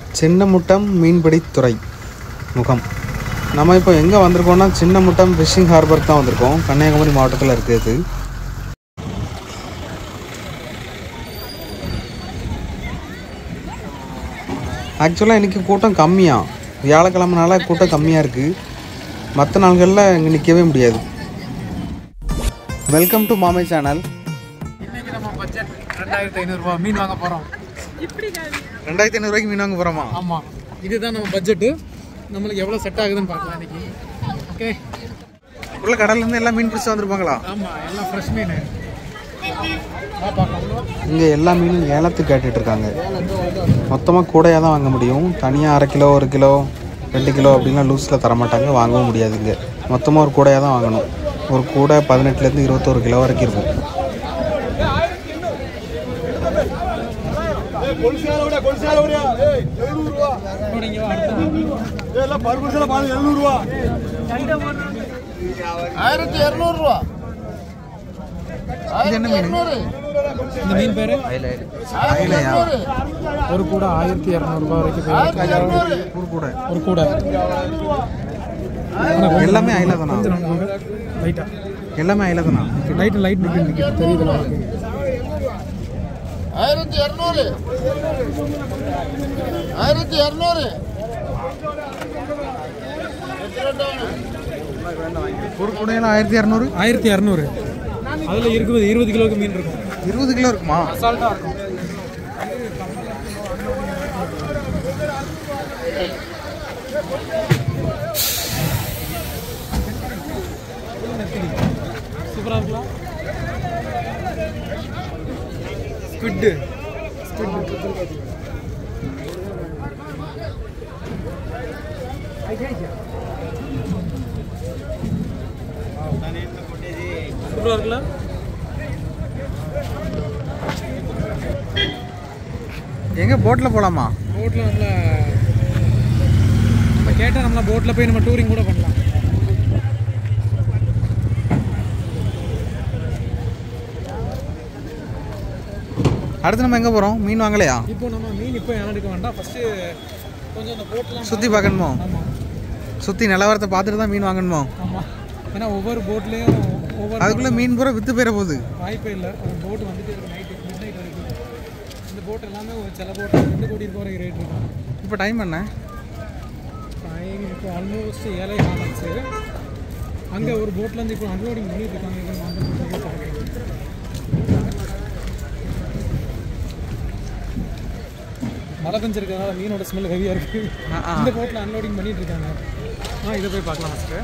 சின்னமுட்டம் மீன்பிடித்துறை முகம் நம்ம இப்போ எங்கே வந்திருக்கோம்னா சின்னமுட்டம் ஃபிஷிங் ஹார்பருக்கு தான் வந்திருக்கோம் கன்னியாகுமரி மாவட்டத்தில் இருக்குது இது ஆக்சுவலாக இன்றைக்கி கூட்டம் கம்மியாக வியாழக்கிழமைனால கூட்டம் கம்மியாக இருக்குது மற்ற நாள்களில் இங்கே நிற்கவே முடியாது வெல்கம் டு மாமை சேனல் இன்னைக்கு நம்ம பட்ஜெட் ரெண்டாயிரத்தி ஐநூறுரூவா மீன் வாங்க போகிறோம் ரெண்டாயிரத்தி ஐநூறுரூவாய்க்கு மீன் வாங்க போகிறோமா ஆமாம் இதுதான் நம்ம பட்ஜெட்டு நம்மளுக்கு எவ்வளோ செட் ஆகுதுன்னு பார்க்கலாம் இன்னைக்கு ஓகே உள்ள கடல்லேருந்து எல்லாம் மீன் பிடிச்சி வந்திருப்பாங்களா ஆமாம் எல்லாம் ஃப்ரெஷ் மீன் வா பார்க்கலாம் இங்கே எல்லா மீனும் ஏலத்துக்கு கேட்டுட்டு இருக்காங்க மொத்தமாக கூடையாக தான் வாங்க முடியும் தனியாக அரை கிலோ ஒரு கிலோ ரெண்டு கிலோ அப்படின்லாம் லூஸில் தரமாட்டாங்க வாங்கவும் முடியாது இங்கே மொத்தமாக ஒரு கூடையாக தான் வாங்கணும் ஒரு கூடை பதினெட்டுலேருந்து இருபத்தோரு கிலோ வரைக்கும் இருக்கும் இங்கே வா அடுத்த ஆயிரத்தி இரநூறுவா இது என்ன மீன் இந்த மீன் பேர் அயிலையா ஒரு கூட ஆயிரத்தி இரநூறுபா வரைக்கும் போயிருக்கு. ஒரு கூடை ஒரு கூட எல்லாமே அயிலை தானா லைட்டாக எல்லாமே அயிலை தானா லைட்டு லைட் நிற்கிது நிற்கிது தெரியுதுல உங்களுக்கு ஆயிரத்தி இரநூறு ஆயிரத்தி இரநூறு ஒரு கூடையில் ஆயிரத்தி இரநூறு ஆயிரத்தி இரநூறு அதில் இருக்குது இருபது கிலோவுக்கு மீன் இருக்கும் இருபது கிலோ இருக்குமா அசால்ட்டாக இருக்கும் சூப்பராக இருக்கலாம் ஸ்குட்டு சூப்பராக இருக்குல்ல எங்கே போட்டில் போகலாமா போட்டில் நம்மள நம்ம கேட்டால் நம்மள போட்டில் போய் நம்ம டூரிங் கூட பண்ணலாம் அடுத்து நம்ம எங்கே போகிறோம் மீன் வாங்கலையா இப்போ நம்ம மீன் இப்போ ஏன் எடுக்க வேண்டாம் ஃபஸ்ட்டு கொஞ்சம் அந்த போட்லாம் சுற்றி பார்க்கணுமோ ஆமாம் சுற்றி நிலவரத்தை பார்த்துட்டு தான் மீன் வாங்கணுமோ ஆமாம் ஏன்னா ஒவ்வொரு போட்லேயும் ஒவ்வொரு அதுக்குள்ளே மீன் பூரா விற்று போயிட போகுது வாய்ப்பே இல்லை ஒரு போட் வந்துட்டு இருக்கு நைட்டு மிட் நைட் வரைக்கும் இந்த போட் எல்லாமே ஒரு சில போட் ரெண்டு கோடி ரூபாய் வரைக்கும் ரேட் இருக்கும் இப்போ டைம் என்ன டைம் இப்போ ஆல்மோஸ்ட் ஏழை ஆச்சு அங்கே ஒரு போட்லேருந்து இப்போ அன்லோடிங் பண்ணிட்டு இருக்காங்க இங்க அந்த போட்டில் பார்க்குறேன் மழை பெஞ்சிருக்கிறதுனால மீனோட ஸ்மெல் ஹெவியாக இருக்குது ஆ, ஆ. இந்த போட்டில் அன்லோடிங் பண்ணிட்டு இருக்காங்க ஆ இதை போய் பார்க்கலாம் ஃபஸ்ட்டு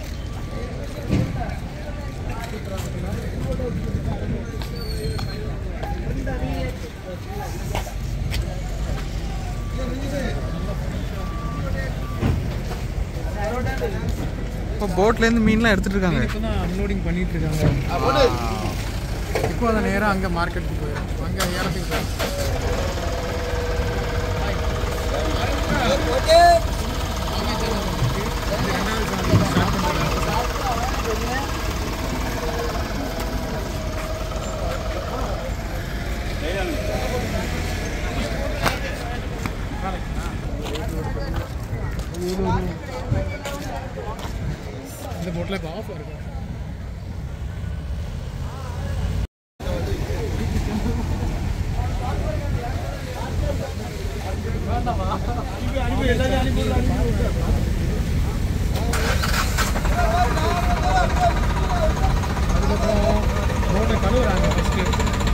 இப்போ போட்லேருந்து மீன்லாம் எடுத்துகிட்டு இருக்காங்க இப்போ தான் அன்லோடிங் பண்ணிட்டு இருக்காங்க இப்போ அதை நேராக அங்கே மார்க்கெட்டுக்கு போயிடும் அங்கே ஏலத்துக்கு போயிடும் இந்த போட்டில் இப்போ ஆஃப் இருக்கும் அதுக்கப்புறம் போட்டை கழுவுறாங்க ஃபஸ்ட்டு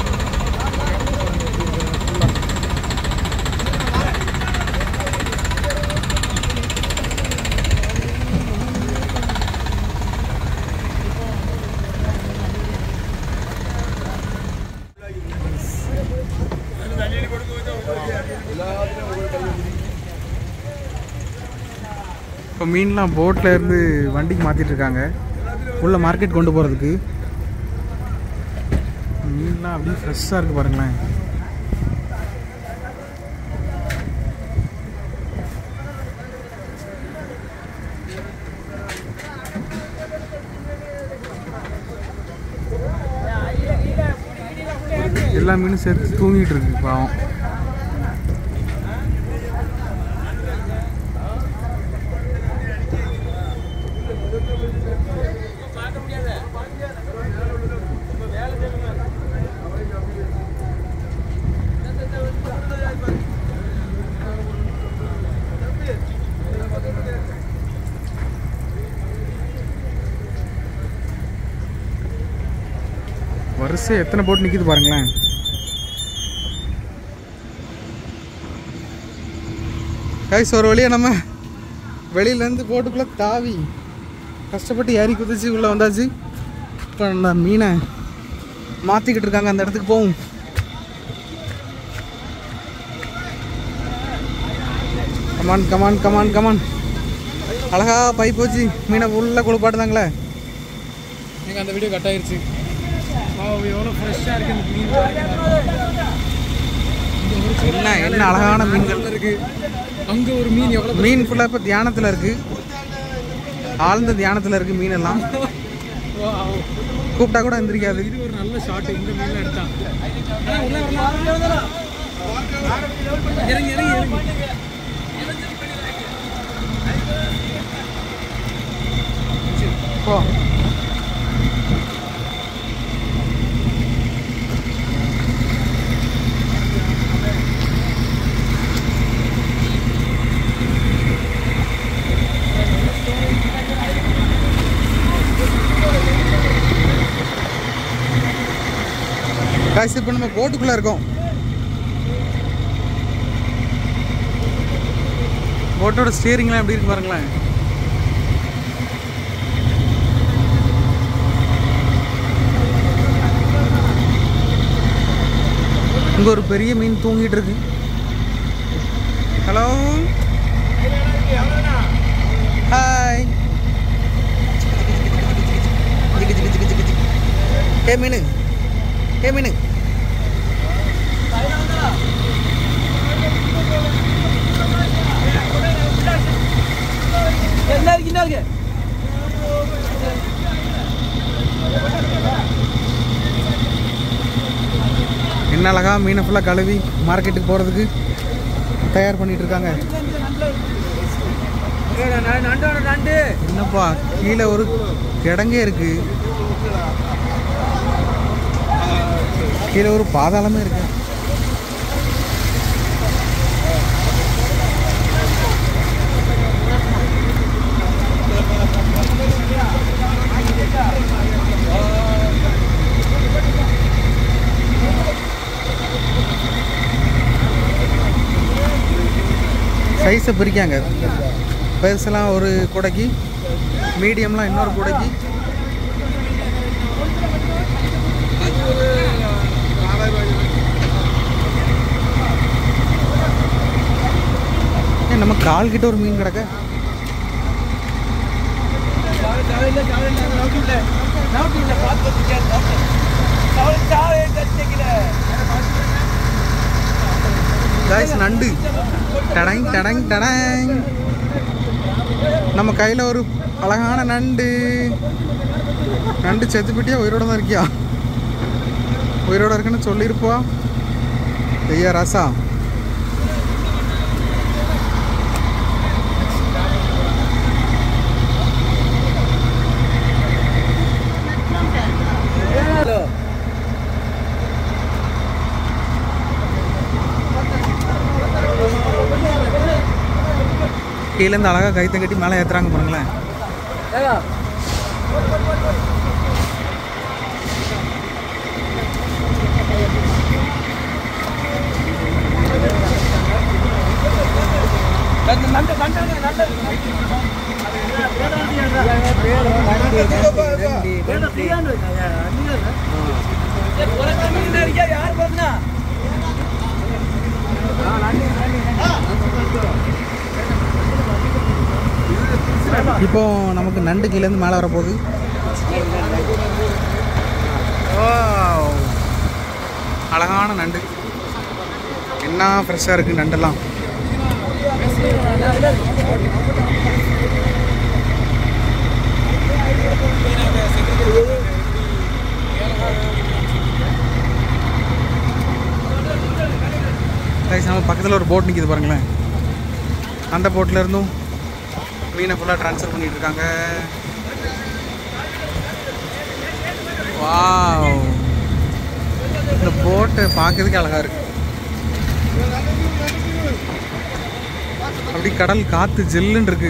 இப்போ மீன்லாம் போட்டில் இருந்து வண்டிக்கு மாற்றிட்டு இருக்காங்க உள்ள மார்க்கெட் கொண்டு போகிறதுக்கு மீன்லாம் அப்படியே ஃப்ரெஷ்ஷாக இருக்குது பாருங்களேன் எல்லா மீனும் சேர்த்து தூங்கிட்டு இருக்கு பாவம் வரிசை எத்தனை போட் நிற்கிது பாருங்களேன் கைஸ் ஒரு வழியாக நம்ம வெளியிலேருந்து போட்டுக்குள்ளே தாவி கஷ்டப்பட்டு ஏறி குதிச்சு உள்ளே வந்தாச்சு இப்போ நான் மீனை மாற்றிக்கிட்டு இருக்காங்க அந்த இடத்துக்கு போவோம் கமான் கமான் கமான் கமான் அழகா பைப் வச்சு மீனை ஃபுல்லாக குளிப்பாட்டுதாங்களே எனக்கு அந்த வீடியோ கட் ஆயிருச்சு எவ்வளோ ஃப்ரெஷ்ஷாக இருக்கு இந்த மீன் பாருங்க. இங்க ஒரு சின்ன என்ன என்ன அழகான மீன்கள் மீன்கள் இருக்கு அங்கே ஒரு மீன் எவ்வளோ மீன் ஃபுல்லாக இப்போ தியானத்தில் இருக்கு ஆழ்ந்த தியானத்தில் இருக்கு மீன் எல்லாம் கூப்பிட்டா கூட எந்திரிக்காது இது ஒரு நல்ல ஷாட் இந்த மீன்ல எடுத்தா ஆனா, உள்ள வரலாம். இறங்கி இறங்கி இறங்கி போ காசு இப்போ நம்ம போட்டுக்குள்ளே இருக்கோம் போட்டோட ஸ்டியரிங்லாம் எப்படி இருக்கு பாருங்களேன் இங்கே ஒரு பெரிய மீன் தூங்கிட்டு இருக்கு ஹலோ ஹாய் ஏ மீன் ஏ மீன் என்ன அழகா மீனை ஃபுல்லாக கழுவி மார்க்கெட்டுக்கு போகிறதுக்கு தயார் பண்ணிட்டு இருக்காங்க என்னப்பா கீழே ஒரு கிடங்கே இருக்கு கீழே ஒரு பாதாளமே இருக்கு சைஸை பிரிக்காங்க பெருசெல்லாம் ஒரு கூடைக்கு மீடியம்லாம் இன்னொரு கூடைக்கு ஏன் நம்ம கால் கிட்ட ஒரு மீன் கிடக்க காய்ஸ் நண்டு டடங் டடங் டடங் நம்ம கையில் ஒரு அழகான நண்டு நண்டு செத்துப்பிட்டியா உயிரோட தான் இருக்கியா உயிரோட இருக்குன்னு சொல்லியிருப்பா ஐயா ராசா கீழேருந்து அழகாக கைத்தை கட்டி மேலே ஏற்றுறாங்க பாருங்களேன் இப்போ நமக்கு நண்டு கீழேருந்து மேலே வரப்போகுது Wow. அழகான நண்டு என்ன ஃப்ரெஷ்ஷாக இருக்குது நண்டெல்லாம் Guys, நம்ம பக்கத்தில் ஒரு போட் நிற்கிது பாருங்களேன் அந்த போட்டில் இருந்தும் மீனை ஃபுல்லாக ட்ரான்ஸ்ஃபர் பண்ணிட்டு இருக்காங்க வாவ் இந்த போட்டு பார்க்கறதுக்கு அழகா இருக்கு அப்படி கடல் காத்து ஜில்லுன்னு இருக்கு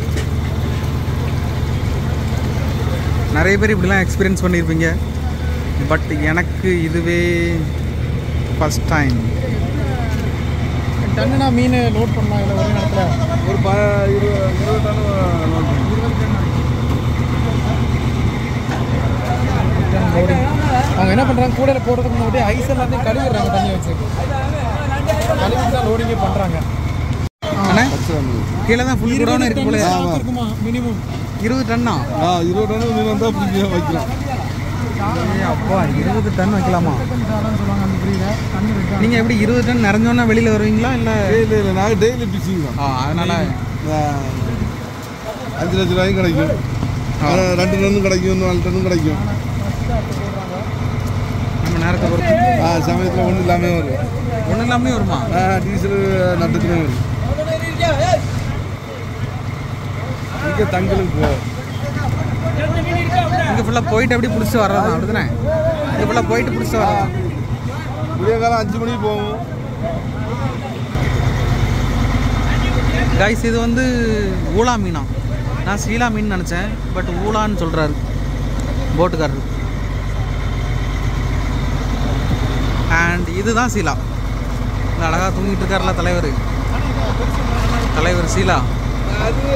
நிறைய பேர் இப்படிலாம் எக்ஸ்பீரியன்ஸ் பண்ணியிருப்பீங்க பட் எனக்கு இதுவே ஃபஸ்ட் டைம் டன்னுனா மீன் லோட் பண்ணலாம் இல்லை ஒரே நேரத்தில் ஒரு ப இருபது இருபது டன் நோட் பண்ணு. லோடிங் அவங்க என்ன பண்ணுறாங்க கூடையில் போடுறதுக்கு முன்னாடி ஐஸ் எல்லாத்தையும் கழுவிடுறாங்க தண்ணி வச்சு கழுவி தான் லோடிங்கே பண்ணுறாங்க அண்ணா பச்சை மீன். கீழே தான் ஃபுல் குடோன்னு இருக்கு போல இருக்குமா மினிமம் இருபது டன்னா ஆ இருபது டன் மீன் வந்தால் பிடிக்க வைக்கலாம் ஏய் அப்பா இருபது டன் வைக்கலாமா சொல்லுவாங்க அந்த பிரீட தண்ணி வைக்க நீங்கள் எப்படி இருபது டன் நிறைஞ்சோன்னா வெளியில் வருவீங்களா இல்லை இல்லை இல்லை நாங்கள் டெய்லி பிச்சிங் தான் ஆ அதனால் ஆ, அஞ்சு லட்ச ரூபாயும் கிடைக்கும் ஆ, ரெண்டு டன்னும் கிடைக்கும் நாலு டன்னும் கிடைக்கும் நம்ம நேரத்தை பொறுத்து ஆ சமயத்தில் ஒன்றும் இல்லாமல் வரும் ஒன்றும் இல்லாமலே வருமா ஆ, டீசல் நட்டத்துலேயும் வரும் இங்கே தங்களுக்கு போகும் இங்கே ஃபுல்லாக போயிட்டு அப்படியே பிடிச்சி வர்றது அப்படி தானே இங்கே ஃபுல்லாக போயிட்டு பிடிச்சி வர்றது விடிய காலம் அஞ்சு மணிக்கு போகும் கைஸ் இது வந்து ஊலா மீனா நான் சீலா மீன் நினச்சேன் பட் ஊலான்னு சொல்கிறாரு போட்டுக்காரரு அண்ட் இதுதான் சீலா இந்த அழகாக தூங்கிட்டு இருக்கார்ல தலைவர் தலைவர் சீலா அது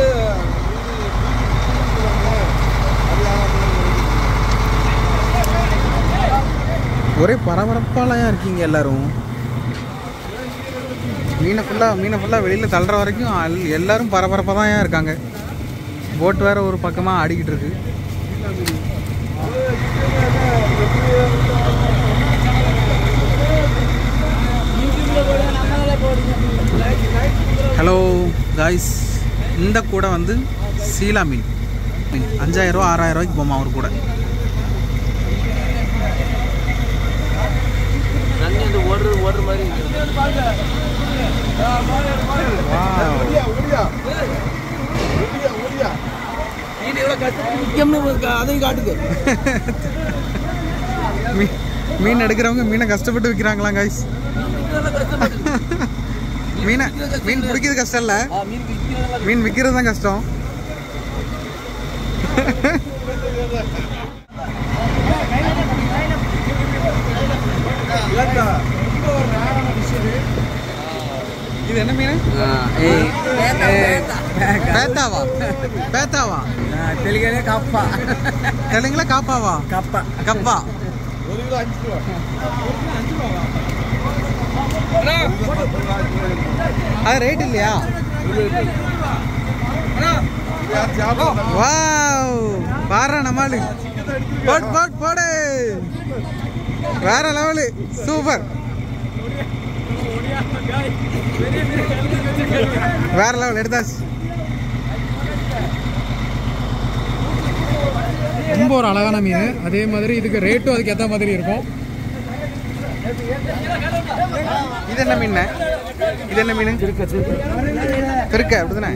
ஒரே பரபரப்பாலையா இருக்கீங்க எல்லாரும் மீனை ஃபுல்லாக மீனை ஃபுல்லாக வெளியில் தள்ளுற வரைக்கும் அல்- எல்லாரும் பரபரப்பாக தான் இருக்காங்க போட் வேற ஒரு பக்கமாக ஆடிக்கிட்டு இருக்கு ஹலோ காய்ஸ் இந்த கூடை வந்து சீலா மீன் மீன் அஞ்சாயிரம் ரூபா ஆறாயிரம் ரூபாய்க்கு போமா ஒரு கூடை ஓடியா ஓடியா ஓடியா ஓடியா மீ- மீன் எடுக்கிறவங்க மீனை கஷ்டப்பட்டு விற்கிறாங்களாம் காய்ஸ் மீனை மீன் பிடிக்கிறது கஷ்டம் இல்லை மீன் விற்கிறது தான் கஷ்டம் இது என்ன மீன் பேத்தாவா பேத்தாவா தெலுங்குலே கப்பா தெலுங்குல காப்பாவா கப்பா கப்பா ஒரு கிலோ அஞ்சு ரூபா அது ரேட் இல்லையா யார் சாப்பிட வாவ் பாரு நம்மளு போட் போட் போடு வேற லெவலு சூப்பர் வேற லெவல் எடுத்தாச்சு ரொம்ப ஒரு அழகான மீன் அதே மாதிரி இதுக்கு ரேட்டும் அதுக்கு ஏற்ற மாதிரி இருக்கும் இது என்ன மீன் இது என்ன மீன் திருக்க அப்படிதானே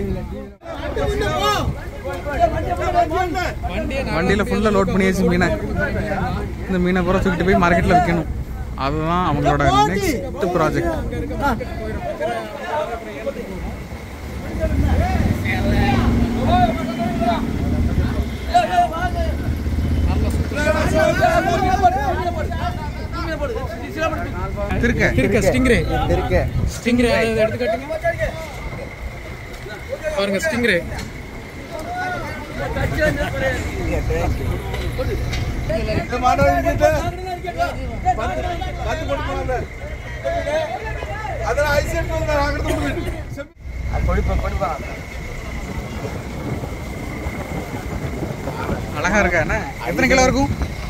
வண்டியில் ஃபுல்லாக லோட் பண்ணியாச்சு மீனை இந்த மீனை பூரா தூக்கிட்டு போய் மார்க்கெட்டில் விற்கணும் அதுதான் அவங்களோட நெக்ஸ்ட் ப்ராஜெக்ட் திருக்க இருக்க ஸ்டிங்ரே ஸ்டிங்ரே எடுத்து காட்டுங்க பாருங்க ஸ்டிங்ரே இந்த மாடு வாங்கிட்டு பத்து பத்து போட்டு போனாங்க அதில் ஐஸ் எடுத்து வந்து நான் அங்கிட்டு போயிட்டு அழகா இருக்கா என்ன எத்தனை கிலோ இருக்கும்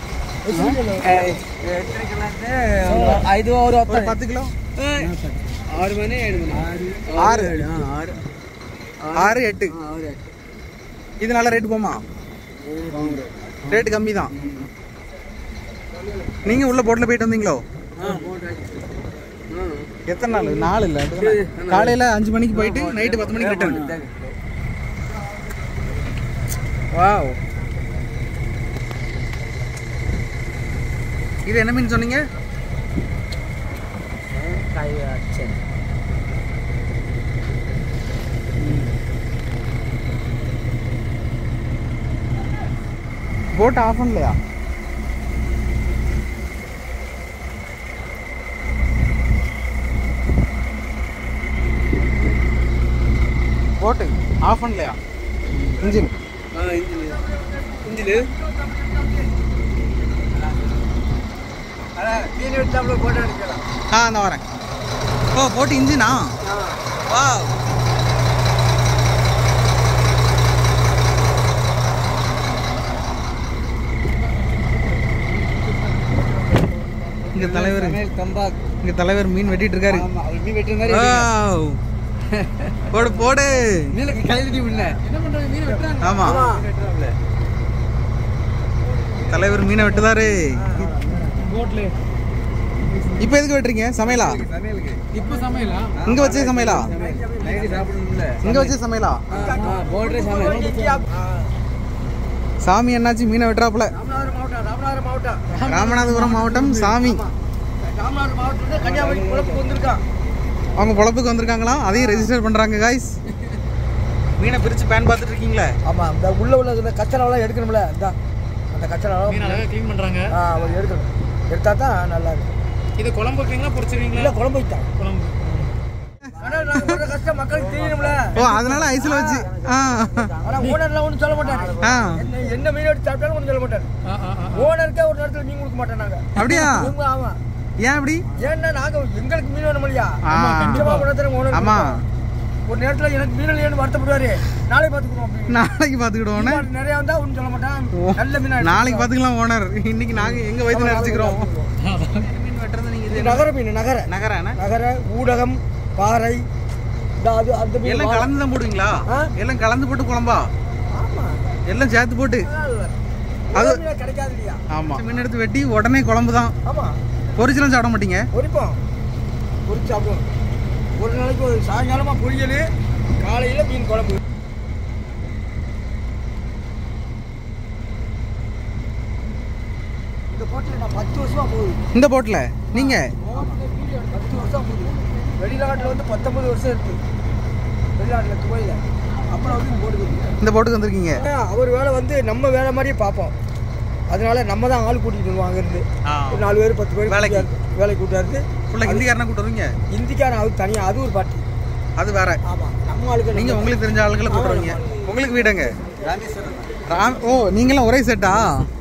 ఐదు ఆరు ஒரு பத்து கிலோ ఆరు మనీ ఏడు మనీ ஆறு ஆறு எட்டு இது நல்ல ரேட் போமா ரேட் கம்மி தான் நீங்க உள்ள போட்ல போயிட்டு வந்தீங்களோ எத்தனை நாள் நாலு இல்ல அப்படிதானே? காலையில அஞ்சு மணிக்கு போயிட்டு நைட்டு பத்து மணிக்கு ரிட்டர்ன் வாவ் இது என்ன மீன் சொன்னீங்க போட் ஆஃப் பண்ணலையா போட்டு ஆஃப் பண்ணலையா இன்ஜின் இஞ்சிலு மீன் எடுத்தாப்புல போட்டோ எடுக்கலாம் ஆ நான் வரேன் ஓ போட்டு இன்ஜினா வா இங்க தலைவர் சமையல் கம்பா இங்க தலைவர் மீன் வெட்டிட்டு இருக்காரு ஆமா அவர் மீன் வெட்டுற மாதிரி வாவ். போடு போடு மீனுக்கு கையில் முன்ன என்ன பண்றாங்க மீன் வெட்டுறாங்க ஆமா மீன் வெட்டுறாப்புல தலைவர் மீனை வெட்டுதாரு போட்ல இப்போ எதுக்கு வெட்டுறீங்க சமையலா சமையலுக்கு இப்போ சமையலா இங்க வச்சே சமையலா நைட்டு சாப்பிடணும்ல இங்க வச்சே சமையலா போடுறே சமையல் சாமி என்னாச்சு மீனை வெட்டுறாப்புல ராமநாதபுரம் மாவட்டம் ராமநாதபுரம் மாவட்டம் ராமநாதபுரம் மாவட்டம் சாமி ராமநாதபுரம் மாவட்டத்துல கன்னியாகுமரி குழப்புக்கு வந்திருக்கான் அவங்க பொழப்புக்கு வந்திருக்காங்களா அதையும் ரெஜிஸ்டர் பண்றாங்க காய்ஸ் மீனை பிரிச்சு பேன் பார்த்துட்டு இருக்கீங்களே ஆமா இந்த உள்ள உள்ள இந்த கச்சராவெல்லாம் எடுக்கணும்ல இந்த அந்த கச்சராவெல்லாம் மீன் அழகா க்ளீன் பண்றாங்க ஆ அவர் எடுக்கணும் எடுத்தா தான் நல்லா இருக்கும் இது குழம்பு வைக்கிறீங்களா பொரிச்சிருவீங்களா இல்ல குழம்பு வைத்தான் குழம்பு ஆனா நாங்க பண்ற கஷ்டம் மக்களுக்கு தெரியணும்ல ஓ அதனால ஐஸ்ல வச்சு ஆ ஆனா ஓனர்லாம் ஒன்றும் சொல்ல மாட்டாரு ஆ என்ன என்ன மீன் எடுத்து சாப்பிட்டாலும் ஒன்றும் சொல்ல மாட்டாரு ஆ, ஆ, ஆ. ஓனருக்கே ஒரு நேரத்துல மீன் கொடுக்க மாட்டோம் நாங்க அப்படியா இவங்க ஆமா ஏன் அப்படி ஏன்னா நாங்க எங்களுக்கு மீன் வேணும் இல்லையா ஆ. கண்டிப்பா குணத்திரம் ஓனர் ஆமா ஒரு நேரத்துல எனக்கு மீன் இல்லையான்னு வருத்தப்படுவாரு நாளை பார்த்துக்குறோம் அப்படின்னு நாளைக்கு பாத்துக்கிடுவோண்ணே மீன் நிறைய வந்தா ஒன்றும் சொல்ல மாட்டான் ஓ. நல்ல மீனா எடுத்து நாளைக்கு பாத்துக்கலாம் ஓனர் இன்னைக்கு நாங்க எங்க வயிற்று நினைச்சுக்கிறோம் மீன் வெட்டுறது நீங்க இது இது நகர மீன் நகர நகரான நகர ஊடகம் பாறை இந்த அது அந்த மீன் எல்லாம் கலந்து தான் போடுவீங்களா ஆ? எல்லாம் கலந்து போட்டு குழம்பா ஆமா எல்லாம் சேர்த்து போட்டு அது மீன் கிடைக்காது இல்லையா ஆமா மீன் எடுத்து வெட்டி உடனே குழம்பு தான் ஆமா பொரிச்செல்லாம் சாப்பிட மாட்டீங்க பொரிப்போம் பொரிச்சு சாப்பிடுவோம் ஒரு நாளைக்கு ஒரு சாயங்காலமா பொரியல் காலையில மீன் குழம்பு இந்த போட்டில் நான் பத்து வருஷமா போகுது இந்த போட்ல நீங்க பத்து வருஷம் போகுது வெளிநாட்டில் வந்து பத்தொன்பது வருஷம் இருக்கு வெளிநாட்டில் துபாயில் அப்புறம் வந்து போட்டுக்கு இந்த போட்டுக்கு வந்திருக்கீங்க அவர் வேலை வந்து நம்ம வேலை மாதிரியே பார்ப்போம் அதனால நம்ம தான் ஆள் கூட்டிகிட்டு வருவோம் அங்கேருந்து ஒரு நாலு பேர் பத்து பேர் வேலைக்கு. கூட்டியாரு- வேலைக்கு கூட்டாரு ஃபுல்லா ஹிந்திக்காரனா கூட்டு வருவீங்க இந்திக்காரன் அவர் தனியாக அது ஒரு பாட்டி அது வேற ஆமாம் நம்ம ஆளுக்கு நீங்க உங்களுக்கு தெரிஞ்ச ஆளுகளை கூட்டு வருவீங்க உங்களுக்கு வீடுங்க ராமேஸ்வரம் ராம் ஓ நீங்களும் ஒரே செட்டா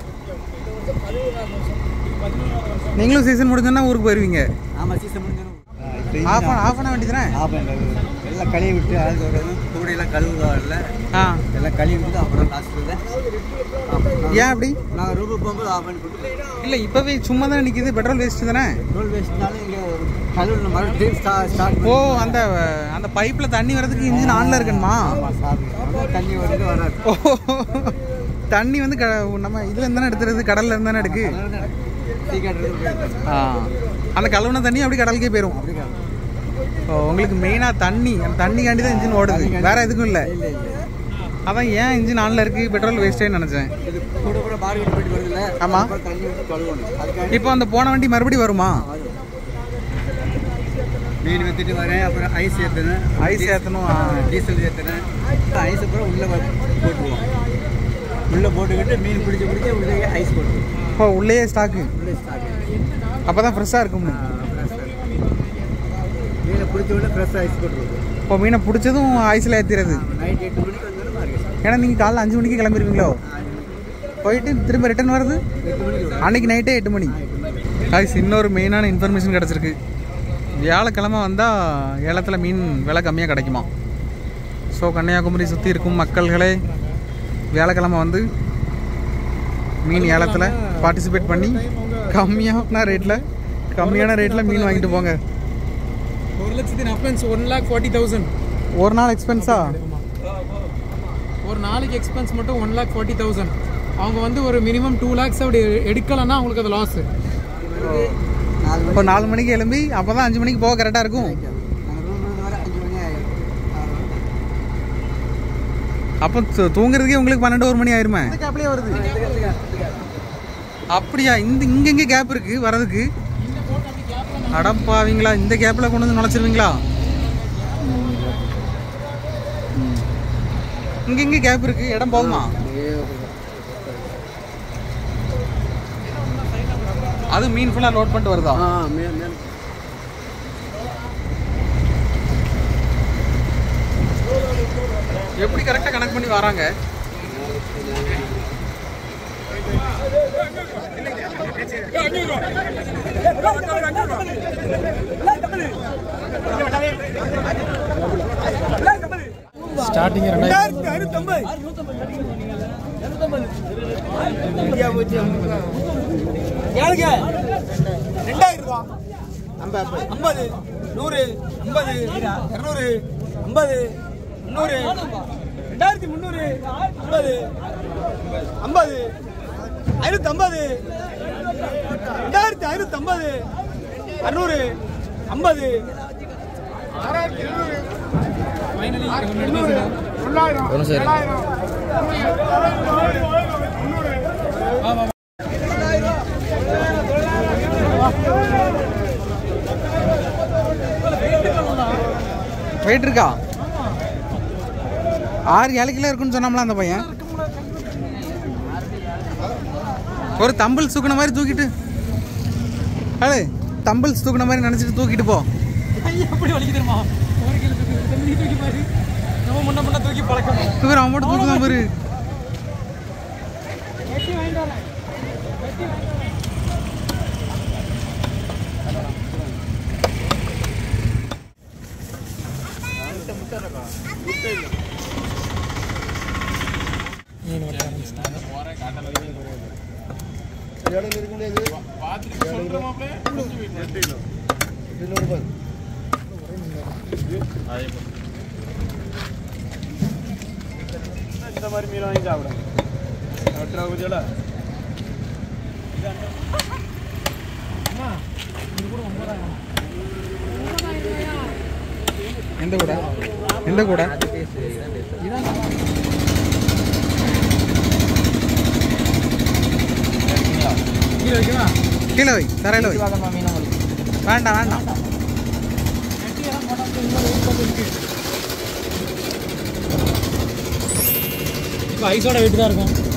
நீங்களும் சீசன் முடிஞ்சோன்னா ஊருக்கு போயிருவீங்க ஆமாம் சீசன் முடிஞ்சிடும் ஆஃப் ஆஃப் பண்ண வேண்டியதுனே ஆஃப் எல்லாம் கழுவி விட்டு ஆளுக்கு வரணும் கூடையெல்லாம் கழுவுவாங்கல்ல ஆ எல்லாம் கழுவி விட்டு அப்புறம் லாஸ்ட்டில் ஏன் அப்படி நாங்கள் ரூபா போகும்போது ஆஃப் பண்ணி கொடுத்து இல்லை இப்போவே சும்மா தானே நிற்கிது பெட்ரோல் வேஸ்ட் தானே ரோல் வேஸ்ட்னாலும் இங்கே கழுவு மறுபடியும் ஸ்டார்ட் ஓ அந்த அந்த பைப்பில் தண்ணி வர்றதுக்கு இன்ஜின் ஆன்ல இருக்கணுமா தண்ணி வருது வராது ஓ தண்ணி வந்து க நம்ம இதுல இருந்தானே எடுத்துறது கடல்ல இருந்தானே எடுக்கு டீ காட்டுறது ஆ அந்த கழுவுன தண்ணி அப்படி கடலுக்கே போயிடும் ஓ உங்களுக்கு மெயினாக தண்ணி அந்த தண்ணிக்காண்டி தான் இன்ஜின் ஓடுது வேற எதுக்கும் இல்லை இல்லை இல்லை அதான் ஏன் இன்ஜின் ஆன்ல இருக்கு பெட்ரோல் வேஸ்ட்டேன்னு நினச்சேன் இது கூட கூட பார்க்கெட் போயிட்டு வருதுல்ல ஆமா. அப்புறம் தண்ணி விட்டு கழுவணும் அதுக்காக இப்போ அந்த போன வண்டி மறுபடியும் வருமா மீன் வித்துட்டு வரேன் அப்புறம் ஐஸ் ஏற்றணும் ஐஸ் ஏற்றணும் டீசல் ஏற்றணும் ஐஸ் அப்புறம் உள்ளே போட்டுருவோம் உள்ளே போட்டுக்கிட்டு மீன் பிடிச்சி பிடிச்சி உள்ளே ஐஸ் போட்டுருவோம் இப்போ உள்ளேயே ஸ்டாக்கு உள்ளே ஸ்டாக் அப்போ தான் ஃப்ரெஷ்ஷாக இருக்கும்னு மீனை பிடிச்ச உடனே ஃப்ரெஷ்ஷாக ஐஸ் போட்டுருவோம் இப்போ மீனை பிடிச்சதும் ஐஸில் ஏற்றிடுறது நைட் எட்டு மணிக்கு வந்தாலும் மார்க்கெட் ஏன்னா நீங்கள் காலைல அஞ்சு மணிக்கு கிளம்பிடுவீங்களோ போயிட்டு திரும்ப ரிட்டர்ன் வருது எட்டு மணிக்கு வரும் அன்னைக்கு நைட்டே எட்டு மணி காய்ஸ் இன்னொரு மெயினான இன்ஃபர்மேஷன் கிடச்சிருக்கு வியாழக்கிழமை வந்தால் ஏலத்தில் மீன் விலை கம்மியாக கிடைக்குமா ஸோ கன்னியாகுமரி சுற்றி இருக்கும் மக்கள்களே வியாழக்கிழமை வந்து மீன் ஏலத்தில் பார்ட்டிசிபேட் பண்ணி கம்மியான ரேட்டில் கம்மியான ரேட்டில் மீன் வாங்கிட்டு போங்க ஒரு லட்சத்தி நாற்பது ஒன் லேக் ஃபார்ட்டி தௌசண்ட் ஒரு நாள் எக்ஸ்பென்ஸா ஒரு நாளைக்கு எக்ஸ்பென்ஸ் மட்டும் ஒன் லேக் ஃபார்ட்டி தௌசண்ட் அவங்க வந்து ஒரு மினிமம் டூ லேக்ஸ் அப்படி எடுக்கலைன்னா அவங்களுக்கு அது லாஸ் நாலு இப்போ நாலு மணிக்கு எழும்பி அப்போ தான் அஞ்சு மணிக்கு போக கரெக்டாக இருக்கும் நாங்கள் ரூம் இருந்து வர அஞ்சு மணி ஆயிடும் அப்போ தூ- தூங்குறதுக்கே உங்களுக்கு பன்னெண்டு ஒரு மணி ஆயிருமே கேப்லேயே வருது அப்படியா இந்த இங்க எங்க கேப் இருக்கு வரதுக்கு அடப்பாவீங்களா இந்த கேப்ல கொண்டு வந்து நுழைச்சிருவீங்களா ம். இங்க எங்க கேப் இருக்கு இடம் போகுமா அது மீன் ஃபுல்லா லோட் பண்ணிட்டு வருதா ஆ மேல் மேல் எப்படி கரெக்டாக கனெக்ட் பண்ணி வராங்க ஸ்டார்டிங் ரெண்டாயிரம் ஏழுங்க ரெண்டாயிரம் ரூபா ஐம்பது நூறு ஐம்பது இரநூறு ஐம்பது முந்நூறு ரெண்டாயிரத்தி முந்நூறு ஐம்பது ஐம்பது ஐநூற்றி ஐம்பது ரெண்டாயிரத்தி ஐநூற்றி ஐம்பது அறுநூறு ஐம்பது வரும் சார் வெயிட் இருக்கா ஆறு ஏழு கிலோ இருக்குன்னு சொன்னாமல அந்த பையன் ஒரு தம்பிள்ஸ் தூக்குன மாதிரி தூக்கிட்டு ஹலோ தம்பிள்ஸ் தூக்குன மாதிரி நினச்சிட்டு தூக்கிட்டு போ எப்படி வலிக்கு தெரியுமா ஒரு கிலோ தூக்கி தண்ணி தூக்கி பாரு நம்ம முன்ன முன்ன தூக்கி பழக்கணும் தூக்குற அவன் மட்டும் தூக்குதான் பாரு வெட்டி வாங்கிட்டு வரேன் வெட்டி மீன் வெட்ட ஆரம்பிச்சிட்டாங்க எந்த கூட எந்த கூட கீழே வைக்கவா கீழே வை தரையில் வை வேண்டாம் வேண்டாம் வெட்டி எல்லாம் போட்டால் இன்னும் வெயிட் பண்ணி இருக்கு இப்போ ஐஸோட வெயிட் தான் இருக்கும்